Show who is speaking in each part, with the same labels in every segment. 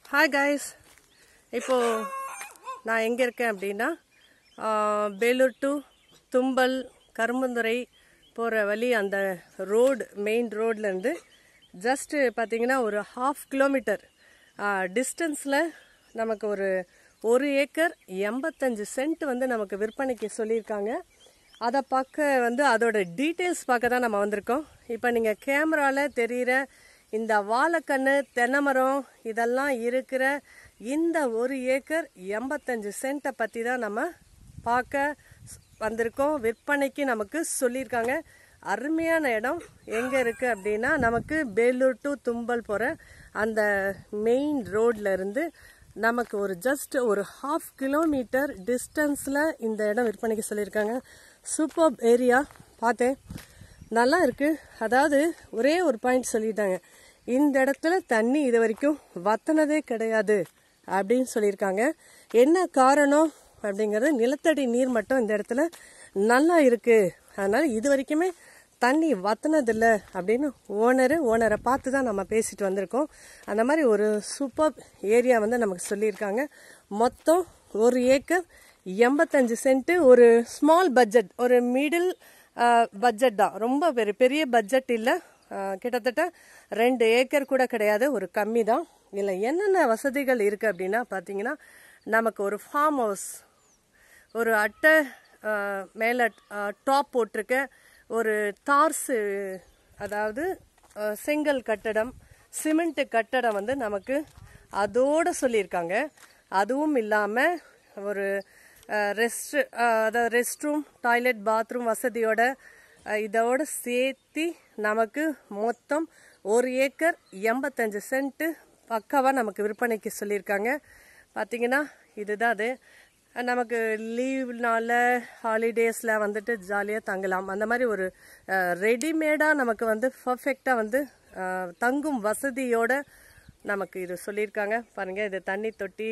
Speaker 1: hi guys இப்போது நான் எங்கே இருக்கேன் அப்படின்னா ஆஹ், வேலூர் டு தும்பல் கரும்பந்துறை போகிற வழி அந்த ரோடு மெயின் ரோட்லேருந்து ஜஸ்ட்டு பார்த்தீங்கன்னா ஒரு ஹாஃப் கிலோமீட்டர் டிஸ்டன்ஸில் நமக்கு ஒரு ஒரு ஏக்கர் எண்பத்தஞ்சு சென்ட் வந்து நமக்கு விற்பனைக்கு சொல்லியிருக்காங்க அதை பார்க்க வந்து அதோட டீட்டெயில்ஸ் பார்க்க தான் நம்ம வந்திருக்கோம் இப்போ நீங்கள் கேமராவில் தெரிகிற இந்த வாழைக்கன்று தென்னை மரம் இதெல்லாம் இருக்கிற இந்த ஒரு ஏக்கர் எண்பத்தஞ்சு சென்ட்டை பற்றி தான் நம்ம பார்க்க ஸ்- வந்திருக்கோம் விற்பனைக்கு நமக்கு சொல்லியிருக்காங்க அருமையான இடம் எங்கே இருக்குது அப்படின்னா நமக்கு வேலூர் டு தும்பல் போகிற அந்த மெயின் ரோட்ல இருந்து நமக்கு ஒரு ஜஸ்ட் ஒரு ஹாஃப் கிலோமீட்டர் டிஸ்டன்ஸில் இந்த இடம் விற்பனைக்கு சொல்லியிருக்காங்க சூப்பர் ஏரியா பார்த்தேன் நல்லா இருக்கு அதாவது ஒரே ஒரு பாயிண்ட் சொல்லிட்டாங்க இந்த இடத்துல தண்ணி இது வரைக்கும் வத்தினதே கிடையாது அப்படின்னு சொல்லியிருக்காங்க என்ன காரணம் அப்படிங்கிறது நிலத்தடி நீர் மட்டம் இந்த இடத்துல நல்லா இருக்கு அதனால இது வரைக்குமே தண்ணி வத்தினதில்ல அப்படின்னு ஓனரு ஓனரை பார்த்து தான் நம்ம பேசிட்டு வந்திருக்கோம் அந்த மாதிரி ஒரு சூப்பர் ஏரியா வந்து நமக்கு சொல்லியிருக்காங்க மொத்தம் ஒரு ஏக்கர் எண்பத்தஞ்சு சென்ட் ஒரு ஸ்மால் பட்ஜெட் ஒரு மிடில் பட்ஜெட் தான் ரொம்ப பெரிய பெரிய பட்ஜெட் இல்லை கிட்டத்தட்ட ரெண்டு ஏக்கர் கூட கிடையாது ஒரு கம்மி தான் இதில் என்னென்ன வசதிகள் இருக்குது அப்படின்னா பார்த்தீங்கன்னா நமக்கு ஒரு ஃபார்ம் ஹவுஸ் ஒரு அட்டை அஹ், மேலே டாப் போட்டிருக்க ஒரு தார்ஸு அதாவது அஹ், செங்கல் கட்டடம் சிமெண்ட் கட்டடம் வந்து நமக்கு அதோட சொல்லியிருக்காங்க அதுவும் இல்லாமல் ஒரு ரெஸ்ட் அதாவது ரெஸ்ட் ரூம் டாய்லெட் பாத்ரூம் வசதியோட அஹ், இதோட சேர்த்து நமக்கு மொத்தம் ஒரு ஏக்கர் எண்பத்தஞ்சு சென்ட்டு பக்காவாக நமக்கு விற்பனைக்கு சொல்லியிருக்காங்க பார்த்தீங்கன்னா இதுதான் அது நமக்கு லீவ்னால ஹாலிடேஸில் வந்துட்டு ஜாலியாக தங்கலாம் அந்த மாதிரி ஒரு ரெடிமேடாக நமக்கு வந்து பர்ஃபெக்டாக வந்து அஹ், தங்கும் வசதியோட நமக்கு இது சொல்லியிருக்காங்க பாருங்கள் இது தண்ணி தொட்டி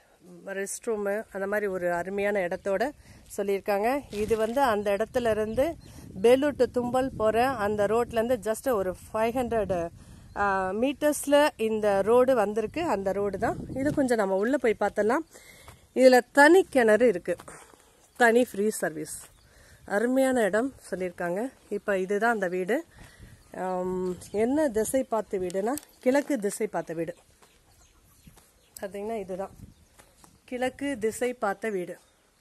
Speaker 1: ரெஸ்ட் ரூமு அந்த மாதிரி ஒரு அருமையான இடத்தோட சொல்லியிருக்காங்க இது வந்து அந்த இடத்துல இருந்து பேலூர் டு தும்பல் போகிற அந்த ரோட்லேருந்து ஜஸ்ட் ஒரு ஃபைவ் ஹண்ட்ரட் மீட்டர்ஸில் இந்த ரோடு வந்திருக்கு அந்த ரோடு தான் இது கொஞ்சம் நம்ம உள்ளே போய் பார்த்தலாம் இதில் தனி கிணறு இருக்குது தனி ஃப்ரீ சர்வீஸ் அருமையான இடம் சொல்லியிருக்காங்க இப்போ இதுதான் அந்த வீடு ஆம், என்ன திசை பார்த்த வீடுனா கிழக்கு திசை பார்த்த வீடு பார்த்தீங்கன்னா இதுதான் கிழக்கு திசை பார்த்த வீடு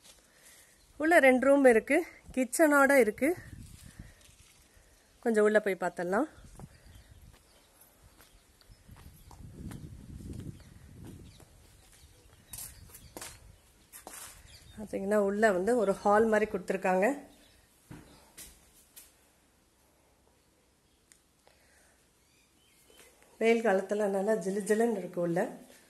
Speaker 1: உள்ள ரெண்டு ரூம் இருக்கு கிச்சனோட இருக்கு கொஞ்சம் உள்ள போய் பார்த்தலாம் பார்த்தீங்கன்னா உள்ள வந்து ஒரு ஹால் மாதிரி கொடுத்துருக்காங்க வெயில் காலத்தில் நல்லா ஜிலு ஜிலுன்னு இருக்கு உள்ள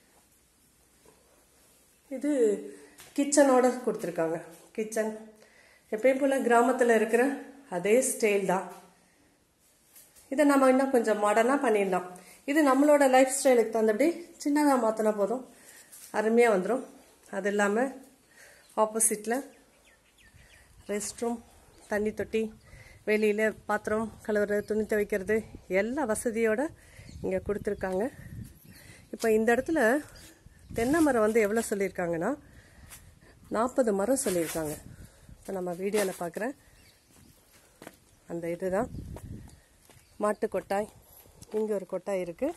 Speaker 1: இது கிச்சனோட கொடுத்துருக்காங்க கிச்சன் எப்பயும் போல் கிராமத்தில் இருக்கிற அதே ஸ்டைல் தான் இதை நம்ம இன்னும் கொஞ்சம் மாடர்னாக பண்ணிடலாம் இது நம்மளோட லைஃப் ஸ்டைலுக்கு தகுந்தபடி சின்னதாக மாற்றினா போதும் அருமையாக வந்துடும் அது இல்லாமல் ஆப்போசிட்டில் ரெஸ்ட் ரூம் தண்ணி தொட்டி வெளியில் பாத்திரம் கழுவுறது துணி துவைக்கிறது எல்லா வசதியோட இங்கே கொடுத்துருக்காங்க இப்போ இந்த இடத்துல தென்னை மரம் வந்து எவ்வளோ சொல்லியிருக்காங்கன்னா நாற்பது மரம் சொல்லியிருக்காங்க இப்போ நம்ம வீடியோவில் பார்க்குறேன் அந்த இதுதான் மாட்டு கொட்டாய் இங்கே ஒரு கொட்டாய் இருக்குது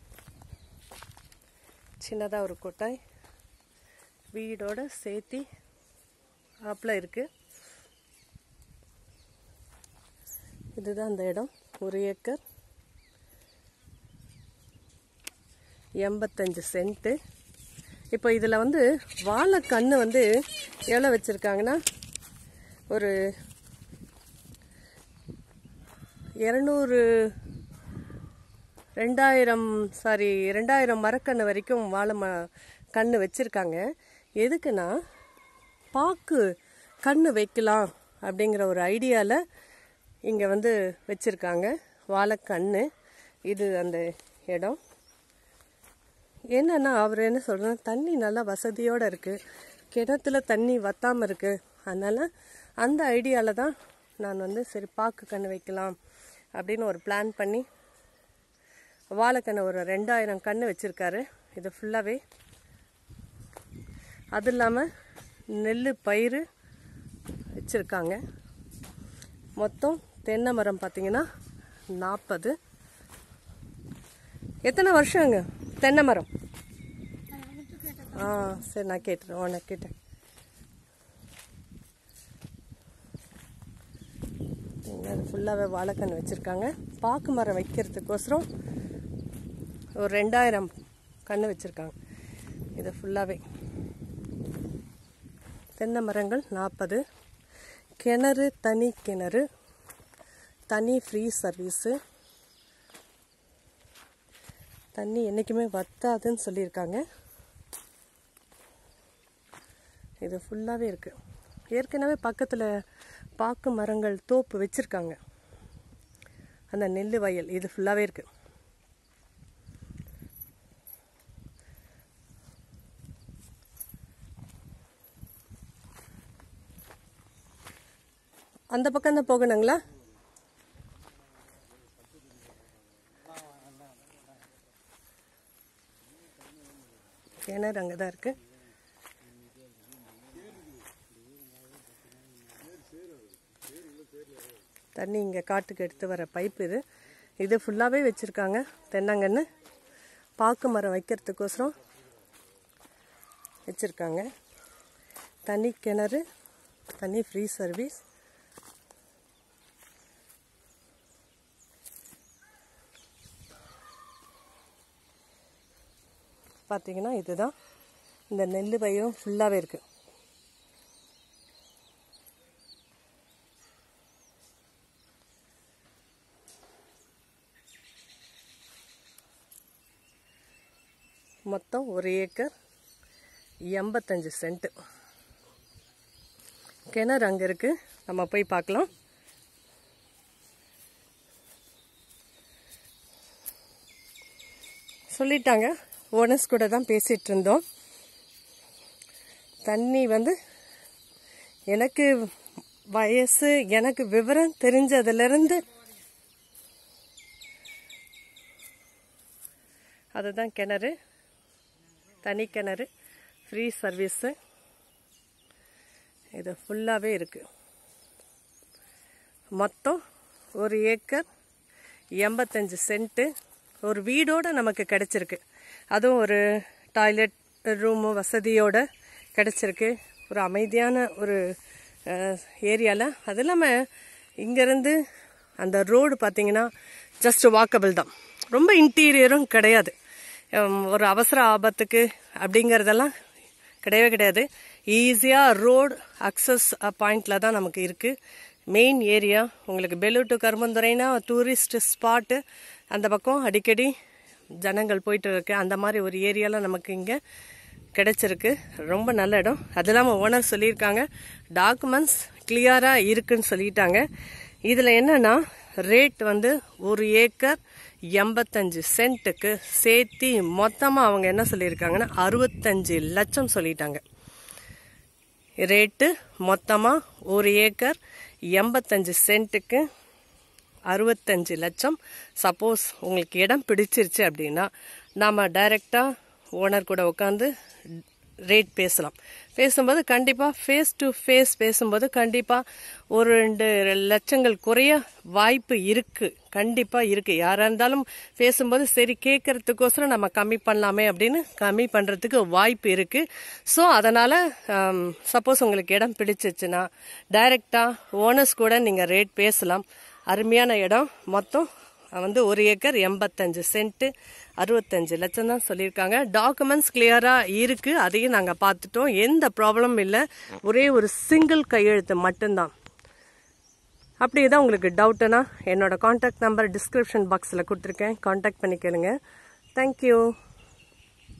Speaker 1: சின்னதாக ஒரு கொட்டாய் வீடோட சேர்த்தி ஆப்பில் இருக்குது இதுதான் அந்த இடம் ஒரு ஏக்கர் எண்பத்தஞ்சு சென்ட்டு இப்போ இதில் வந்து வாழைக்கன்று வந்து எவ்வளோ வச்சுருக்காங்கன்னா ஒரு இரநூறு ரெண்டாயிரம் சாரி ரெண்டாயிரம் மரக்கன்று வரைக்கும் வாழை ம கன்று வச்சுருக்காங்க எதுக்குன்னா பாக்கு கன்று வைக்கலாம் அப்படிங்கிற ஒரு ஐடியாவில் இங்கே வந்து வச்சுருக்காங்க வாழைக்கன்று இது அந்த இடம் என்னன்னா அவர் என்ன சொல்றாரு தண்ணி நல்லா வசதியோடு இருக்குது கிணத்துல தண்ணி வத்தாமல் இருக்குது அதனால் அந்த ஐடியாவில் தான் நான் வந்து சரி பாக்கு கன்று வைக்கலாம் அப்படின்னு ஒரு பிளான் பண்ணி வாழைக்கன்று ஒரு ரெண்டாயிரம் கன்று வச்சுருக்காரு இது ஃபுல்லாகவே அது இல்லாமல் நெல் பயிர் வச்சுருக்காங்க மொத்தம் தென்னை மரம் பார்த்தீங்கன்னா நாற்பது எத்தனை வருஷங்க தென்னை மரம் ஆ சரி நான் கேட்டுறேன் உனக்கு கேட்டேன் அது ஃபுல்லாகவே வாழைக்கன்று வச்சுருக்காங்க பாக்கு மரம் வைக்கிறதுக்கோசரம் ஒரு ரெண்டாயிரம் கன்று வச்சுருக்காங்க இது ஃபுல்லாகவே தென்னை மரங்கள் நாற்பது கிணறு தனி கிணறு தனி ஃப்ரீ சர்வீஸு தண்ணி என்றைக்குமே வத்தாதுன்னு சொல்லியிருக்காங்க இது ஃபுல்லாகவே இருக்குது ஏற்கனவே பக்கத்தில் பாக்கு மரங்கள் தோப்பு வச்சுருக்காங்க அந்த நெல் வயல் இது ஃபுல்லாகவே இருக்குது அந்த பக்கம் தான் போகணுங்களா கிணறு அங்கே தான் இருக்குது தண்ணி இங்கே காட்டுக்கு எடுத்து வர பைப் இது இது ஃபுல்லாகவே வச்சுருக்காங்க தென்னங்கன்று பாக்கு மரம் வைக்கிறதுக்கோசரம் வச்சுருக்காங்க தனி கிணறு தனி ஃப்ரீ சர்வீஸ் பார்த்தீங்கன்னா இதுதான் இந்த நெல் பயிரும் ஃபுல்லாகவே இருக்குது மொத்தம் ஒரு ஏக்கர் எண்பத்தஞ்சு சென்ட்டு கிணறு அங்கே இருக்குது நம்ம போய் பார்க்கலாம் சொல்லிட்டாங்க ஓனர்ஸ் கூட தான் பேசிகிட்டு இருந்தோம் தண்ணி வந்து எனக்கு வயசு எனக்கு விவரம் தெரிஞ்சதுலேருந்து அதுதான் கிணறு தனி கிணறு ஃப்ரீ சர்வீஸு இது ஃபுல்லாகவே இருக்குது மொத்தம் ஒரு ஏக்கர் எண்பத்தஞ்சு சென்ட்டு ஒரு வீடோட நமக்கு கிடச்சிருக்கு அதுவும் ஒரு டாய்லெட் ரூமு வசதியோட கிடச்சிருக்கு ஒரு அமைதியான ஒரு ஏரியாவில் அது இல்லாமல் இங்கேருந்து அந்த ரோடு பார்த்தீங்கன்னா ஜஸ்ட் வாக்கபிள் தான் ரொம்ப இன்டீரியரும் கிடையாது ஒரு அவசர ஆபத்துக்கு அப்படிங்கிறதெல்லாம் கிடையவே கிடையாது ஈஸியாக ரோடு அக்சஸ் பாயிண்டில் தான் நமக்கு இருக்குது மெயின் ஏரியா உங்களுக்கு பெல்லூர் டு கருமந்துறைனா டூரிஸ்ட் ஸ்பாட்டு அந்த பக்கம் அடிக்கடி ஜனங்கள் போயிட்டு இருக்கு அந்த மாதிரி ஒரு ஏரியாலாம் நமக்கு இங்கே கிடைச்சிருக்கு ரொம்ப நல்ல இடம் அது இல்லாமல் ஓனர் சொல்லியிருக்காங்க டாக்குமெண்ட்ஸ் கிளியராக இருக்குன்னு சொல்லிட்டாங்க இதில் என்னன்னா ரேட் வந்து ஒரு ஏக்கர் எண்பத்தஞ்சு சென்ட்டுக்கு சேர்த்தி மொத்தமாக அவங்க என்ன சொல்லியிருக்காங்கன்னா அறுபத்தஞ்சு லட்சம் சொல்லிட்டாங்க ரேட்டு மொத்தமாக ஒரு ஏக்கர் எண்பத்தஞ்சு சென்ட்டுக்கு அறுபத்தஞ்சு லட்சம் சப்போஸ் உங்களுக்கு இடம் பிடிச்சிருச்சு அப்படின்னா நாம் டைரெக்டாக ஓனர் கூட உட்காந்து ரேட் பேசலாம் பேசும்போது கண்டிப்பாக ஃபேஸ் டு ஃபேஸ் பேசும்போது கண்டிப்பாக ஒரு ரெண்டு லட்சங்கள் குறைய வாய்ப்பு இருக்குது கண்டிப்பாக இருக்குது யாராக இருந்தாலும் பேசும்போது சரி கேட்கறதுக்கோசரம் நம்ம கம்மி பண்ணலாமே அப்படின்னு கம்மி பண்ணுறதுக்கு வாய்ப்பு இருக்குது ஸோ அதனால் சப்போஸ் உங்களுக்கு இடம் பிடிச்சிச்சுன்னா டைரெக்டாக ஓனர்ஸ் கூட நீங்கள் ரேட் பேசலாம் அருமையான இடம் மொத்தம் வந்து ஒரு ஏக்கர் எண்பத்தஞ்சு சென்ட்டு அறுபத்தஞ்சு லட்சம் தான் சொல்லியிருக்காங்க டாக்குமெண்ட்ஸ் கிளியராக இருக்குது அதையும் நாங்கள் பார்த்துட்டோம் எந்த ப்ராப்ளமும் இல்லை ஒரே ஒரு சிங்கிள் கையெழுத்து மட்டும்தான் அப்படி தான் உங்களுக்கு டவுட்டுனா என்னோட காண்டாக்ட் நம்பர் டிஸ்கிரிப்ஷன் பாக்ஸில் கொடுத்துருக்கேன் காண்டாக்ட் பண்ணி கேளுங்க தேங்க்யூ